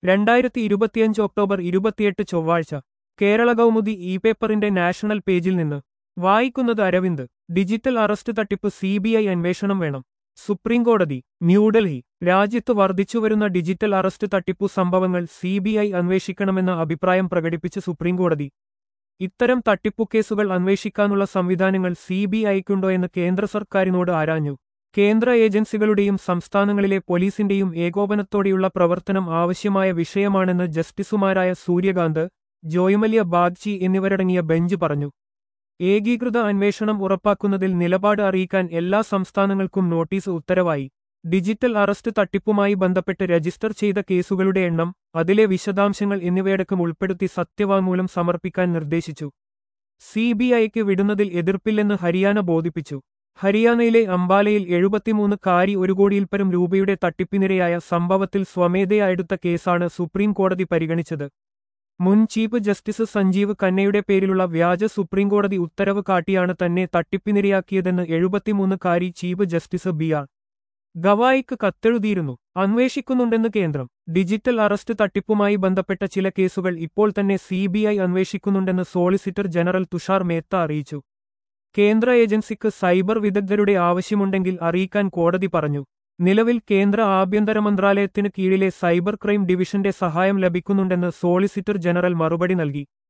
രണ്ടായിരത്തി ഇരുപത്തിയഞ്ച് ഒക്ടോബർ ഇരുപത്തിയെട്ട് ചൊവ്വാഴ്ച കേരള കൗമുദി ഇ പേപ്പറിന്റെ നാഷണൽ പേജിൽ നിന്ന് വായിക്കുന്നത് അരവിന്ദ് ഡിജിറ്റൽ അറസ്റ്റ് തട്ടിപ്പ് സി ബി ഐ അന്വേഷണം വേണം സുപ്രീംകോടതി ന്യൂഡൽഹി രാജ്യത്ത് വർദ്ധിച്ചുവരുന്ന ഡിജിറ്റൽ അറസ്റ്റ് തട്ടിപ്പു സംഭവങ്ങൾ സി ബി ഐ അന്വേഷിക്കണമെന്ന അഭിപ്രായം പ്രകടിപ്പിച്ച് സുപ്രീംകോടതി ഇത്തരം തട്ടിപ്പു കേസുകൾ അന്വേഷിക്കാനുള്ള സംവിധാനങ്ങൾ സി ബി ഐക്കുണ്ടോ എന്ന് കേന്ദ്ര സർക്കാരിനോട് ആരാഞ്ഞു കേന്ദ്ര ഏജൻസികളുടെയും സംസ്ഥാനങ്ങളിലെ പോലീസിന്റെയും ഏകോപനത്തോടെയുള്ള പ്രവർത്തനം ആവശ്യമായ വിഷയമാണെന്ന് ജസ്റ്റിസുമാരായ സൂര്യകാന്ത് ജോയ്മല്യ ബാഗ്ചി എന്നിവരടങ്ങിയ ബെഞ്ച് പറഞ്ഞു ഏകീകൃത അന്വേഷണം ഉറപ്പാക്കുന്നതിൽ നിലപാട് അറിയിക്കാൻ എല്ലാ സംസ്ഥാനങ്ങൾക്കും നോട്ടീസ് ഉത്തരവായി ഡിജിറ്റൽ അറസ്റ്റ് തട്ടിപ്പുമായി ബന്ധപ്പെട്ട് രജിസ്റ്റർ ചെയ്ത കേസുകളുടെ എണ്ണം അതിലെ വിശദാംശങ്ങൾ എന്നിവയടക്കം ഉൾപ്പെടുത്തി സത്യവാങ്മൂലം സമർപ്പിക്കാൻ നിർദ്ദേശിച്ചു സി ബി ഐക്ക് വിടുന്നതിൽ എതിർപ്പില്ലെന്ന് ഹരിയാന ബോധിപ്പിച്ചു ഹരിയാനയിലെ അംബാലയിൽ എഴുപത്തിമൂന്ന് കാരി ഒരു കോടിയിൽപ്പരം രൂപയുടെ തട്ടിപ്പിനിരയായ സംഭവത്തിൽ സ്വമേധയാ എടുത്ത കേസാണ് സുപ്രീം കോടതി പരിഗണിച്ചത് മുൻ ചീഫ് ജസ്റ്റിസ് സഞ്ജീവ് കന്നയുടെ പേരിലുള്ള വ്യാജ സുപ്രീംകോടതി ഉത്തരവ് കാട്ടിയാണ് തന്നെ തട്ടിപ്പിനിരയാക്കിയതെന്ന് എഴുപത്തിമൂന്ന് കാരി ചീഫ് ജസ്റ്റിസ് ബി ആർ ഗവായിക്ക് കത്തെഴുതിയിരുന്നു അന്വേഷിക്കുന്നുണ്ടെന്ന് കേന്ദ്രം ഡിജിറ്റൽ അറസ്റ്റ് തട്ടിപ്പുമായി ബന്ധപ്പെട്ട ചില കേസുകൾ ഇപ്പോൾ തന്നെ സി ബി ഐ അന്വേഷിക്കുന്നുണ്ടെന്ന് സോളിസിറ്റർ ജനറൽ തുഷാർ മേത്ത അറിയിച്ചു കേന്ദ്ര ഏജൻസിക്ക് സൈബർ വിദഗ്ധരുടെ ആവശ്യമുണ്ടെങ്കിൽ അറിയിക്കാൻ കോടതി പറഞ്ഞു നിലവിൽ കേന്ദ്ര ആഭ്യന്തര മന്ത്രാലയത്തിന് കീഴിലെ സൈബർ ക്രൈം ഡിവിഷന്റെ സഹായം ലഭിക്കുന്നുണ്ടെന്ന് സോളിസിറ്റർ ജനറൽ മറുപടി നൽകി